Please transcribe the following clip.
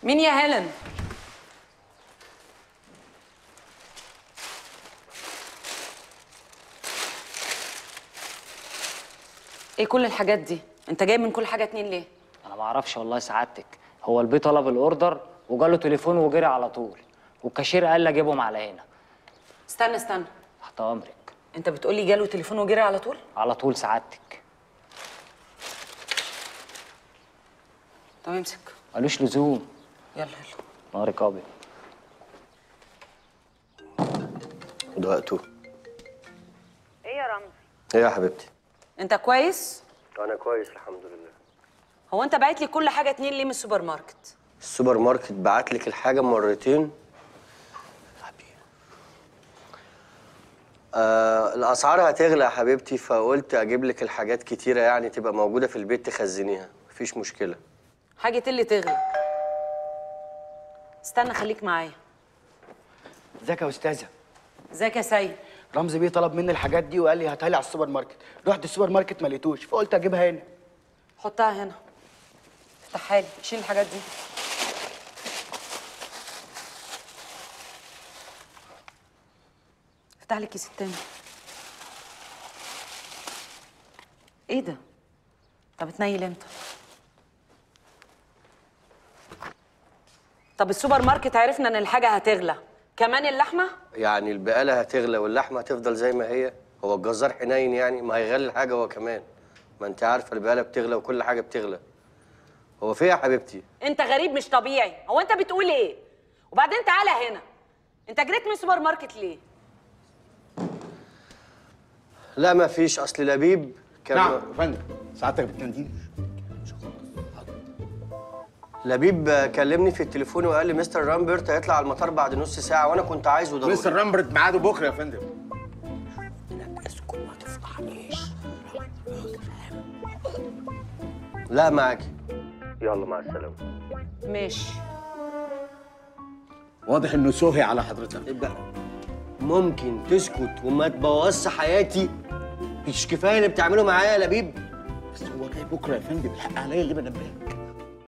مين يا هيلين ايه كل الحاجات دي انت جايب من كل حاجه اتنين ليه انا ما اعرفش والله سعادتك هو البيه طلب الاوردر وجاله تليفون وجري على طول والكاشير قال لي اجيبهم على هنا استنى استنى تحت امرك انت بتقولي جاله تليفون وجري على طول على طول سعادتك طب امسك ملوش لزوم يلا يلا نهارك ابيض ده وقته ايه يا رمزي ايه يا حبيبتي انت كويس انا كويس الحمد لله هو انت باعت لي كل حاجه اتنين ليه من السوبر ماركت السوبر ماركت بعت لك الحاجه مرتين آه الاسعار هتغلى يا حبيبتي فقلت اجيب لك الحاجات كتيره يعني تبقى موجوده في البيت تخزنيها مفيش مشكله حاجه اللي تغلى استنى خليك معايا ازيك يا استاذه ازيك يا سيد رمزي بيه طلب مني الحاجات دي وقال لي هاتها لي على السوبر ماركت رحت السوبر ماركت ما لقيتوش فقلت اجيبها هنا حطها هنا افتحها لي شيل الحاجات دي افتح لي الكيس التاني ايه ده طب اتنيل امتى طب السوبر ماركت عرفنا ان الحاجه هتغلى كمان اللحمه يعني البقاله هتغلى واللحمه هتفضل زي ما هي هو الجزار حنين يعني ما هيغلي الحاجه هو كمان ما انت عارفه البقاله بتغلى وكل حاجه بتغلى هو في إيه يا حبيبتي انت غريب مش طبيعي هو انت بتقول ايه وبعدين تعالى هنا انت جريت من السوبر ماركت ليه لا ما فيش اصل لبيب كان نعم يا فندم ساعتك بتناديني لبيب كلمني في التليفون وقال لي مستر رامبرت هيطلع على المطار بعد نص ساعة وأنا كنت عايزه ضروري مستر رامبرت ميعاده بكره يا فندم لا معاكي يلا مع السلامة ماشي واضح انه سوهي على حضرتك يبقى ممكن تسكت وما تبوظش حياتي مش كفاية اللي بتعمله معايا يا لبيب بس هو جاي بكره يا فندم الحق عليا اللي بنبهك